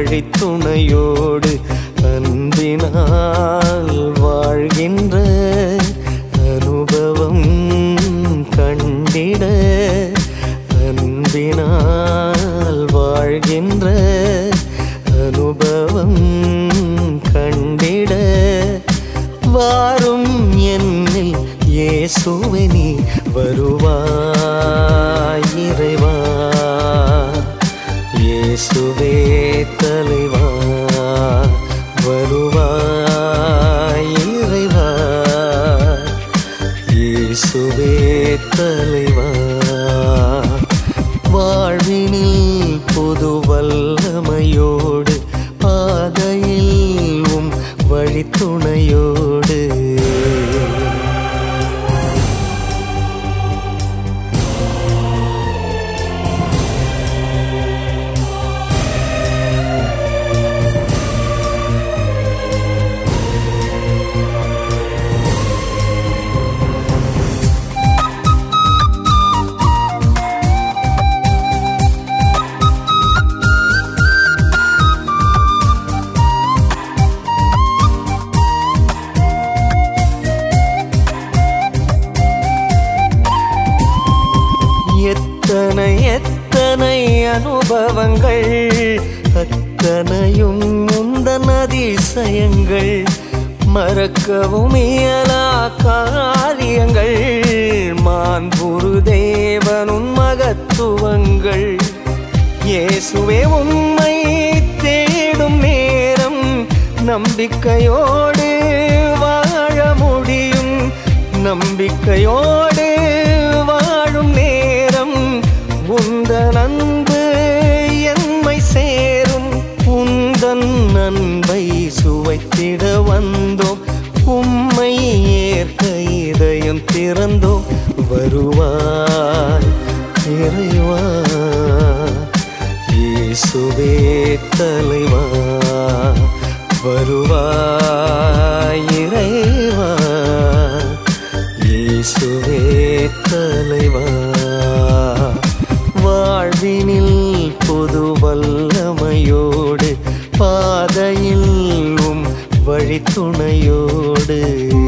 வழித்துணையோடு அன்பினால் வாழ்கின்ற அனுபவம் கண்டிட அன்பினால் வாழ்கின்ற அனுபவம் கண்டிட வாரும் என்னில் இயேசுவே நீ வருவாய் இறைவா இயேசுவே தலைவா வருவாய் இறைவா இயேசுவே தலைவா வாழ்வினில் புது வல்லமையோடு பாதையில் உம் வழித்துணையோடு எத்தனை எத்தனை அனுபவங்கள் அத்தனையும் முந்தன் அதிசயங்கள் மறக்கவும் இயலா காரியங்கள் மான்புரு தேவனும் மகத்துவங்கள் இயேசுவே உண்மை தேடும் நேரம் நம்பிக்கையோடு வாழ முடியும் நம்பிக்கையோடு வாழும் நேரம் உந்தன் அன்பு என்மை சேரும் உந்தன் அன்பை சுவைத்திட வந்தோம் உம்மை ஏற்க இதயம் திறந்தோம் வருவாய் இறைவா இயேசுவே தலைவா வருவாய் இறைவா இயேசுவே தலைவா வாழ்வினில் பொது வல்லமையோடு பாதையில் உம் வழித்துணையோடு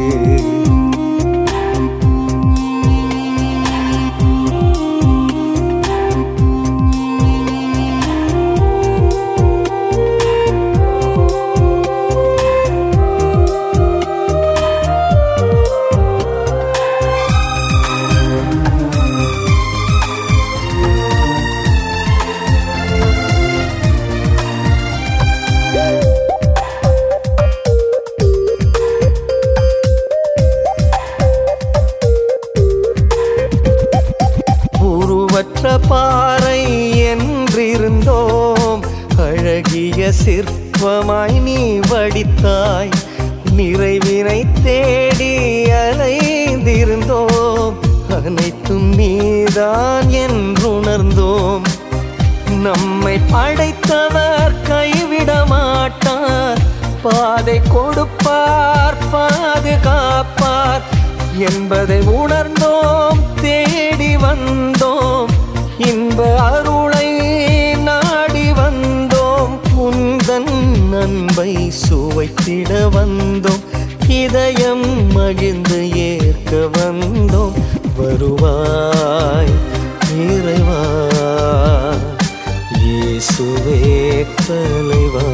உருவற்ற பாறை என்றிருந்தோம் அழகிய சிற்பமாய் நீ வடித்தாய் நிறைவினை தேடி அலைந்திருந்தோம் அனைத்தும் நீதான் என்றுணர்ந்தோம் நம்மை படைத்தவர் கைவிட மாட்டார் பாதை கொடுப்பார் பாதுகாப்பார் என்பதை உணர்ந்தோம் தேடி வந்தோம் இன்ப அருளை நாடி வந்தோம் உந்தன் அன்பை சுவைத்திட வந்தோம் இதயம் மகிழ்ந்து ஏற்க வந்தோம் வருவாய் இறைவா இயேசுவே தலைவா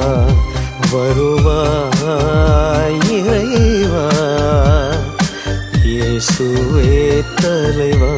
வருவாய் இறைவா இயேசுவே தலைவா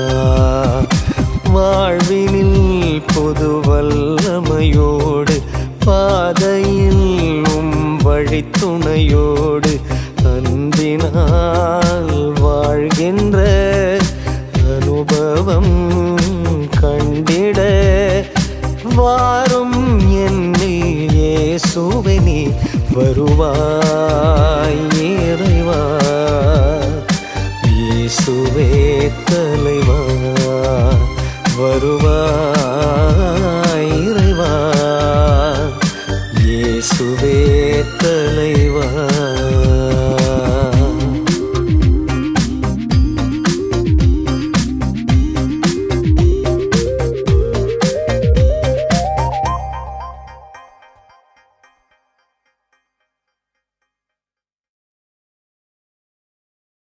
வாழ்வினில் பொது வல்லமையோடு பாதையில் உம் வழித்துணையோடு அன்பினால் வாழ்கின்ற அனுபவம் கண்டிட வாரும் என்னில் இயேசுவே நீ வருவாய்